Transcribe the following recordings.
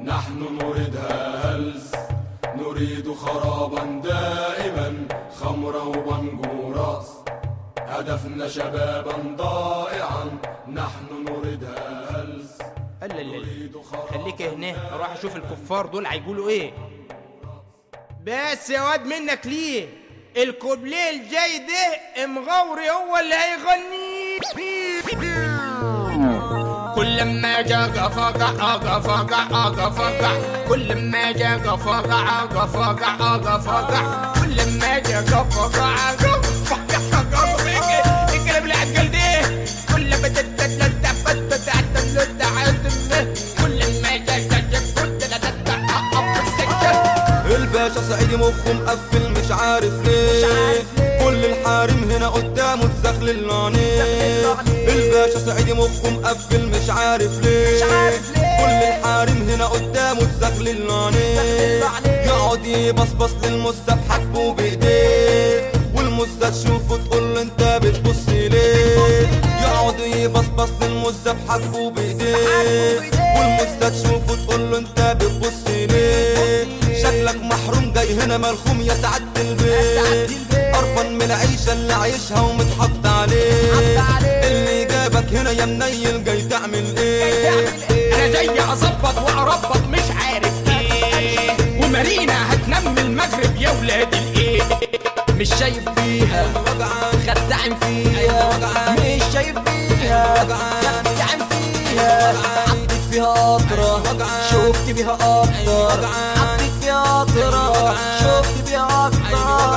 نحن نريدها هلس نريد خرابا دائما خمرا وبنجوراس هدفنا شبابا ضائعا نحن نريدها هلس لا لا لا نريد خرابا خليك هنا اروح اشوف الكفار دول هيقولوا ايه بس يا واد منك ليه الكوبليه الجاي ده مغوري هو اللي هيغني كل ما جا قفقع قفقع قفقع كل ما جا قفقع قفقع قفقع كل ما جا قفقع قفقع قفقع الكلام اللي عالقل ده كل ما تتتلت فتت عتملت عتمه كل ما جا جا جا كنت لا تتعقب السكه الباشا سعيد مخه مقفل مش عارف ليه كل الحارم هنا قدامه تزغلل العينين الباشا سعيد مخه مقفل مش عارف ليه كل الحارم هنا قدامه تزغلل العينين يقعد يبصبص للمستة بحاجبه بايديه والمستة تشوفه تقول له انت بتبص ليه يقعد يبصبص للمستة بحاجبه بايديه والمستة تشوفه تقول له انت بتبص ليه شكلك محروم جاي هنا ملخوم يا سعادة البيت قرفان من العيشة اللي عايشها ومتحط عليه اللي جابك هنا يا منيل جاي تعمل ايه انا جاي اظبط واربط مش عارف ايه ومارينا هتنم المغرب يا ولاد الايه مش شايف فيها خدعن فيها مش شايف فيها خدعن فيها حطيت فيها قطرة شفت بيها اكتر حطيت فيها قطرة شفت بيها اكتر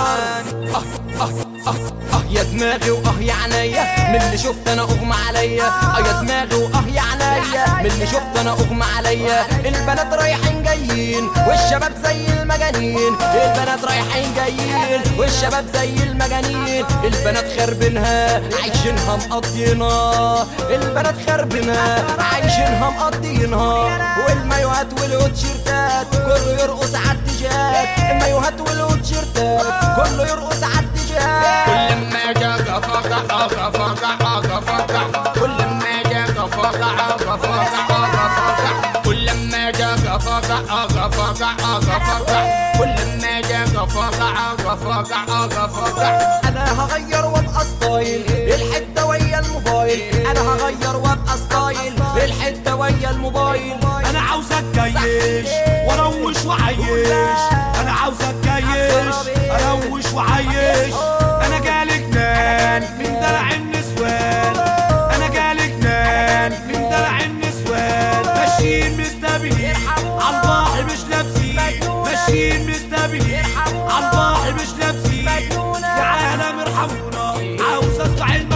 اه اه اه اه يا دماغي واه يا عينيا من اللي شفت انا اغمى عليا اه يا دماغي واه يا عينيا من اللي شفت انا اغمى عليا البنات رايحين جايين والشباب زي المجانين البنات رايحين جايين والشباب زي المجانين البنات خربينها عايشينها مقضينها البنات خربينها عايشينها مقضينها والمايوهات والوتشيرتات كله يرقص على التيشيرت المايوهات والوتشيرتات كله يرقص على التيشيرت كل ما جا قفقع قفقع قفقع كل ما جا قفقع قفقع قفقع كل ما جا قفقع قفقع قفقع كل ما جا قفقع قفقع قفقع انا هغير وابقى ستايل الحته ويا الموبايل انا هغير وابقى ستايل الحته ويا الموبايل انا عاوزك جيش واروش وعيش انا عاوزك جيش اروش وعيش انا جالي جنان من دلع النسوان انا جالي جنان من دلع النسوان ماشيين مستبهين عالبحر مش لابسين ماشيين مستبهين عالبحر مش لابسين يا عالم ارحمونا عاوز اسمع الم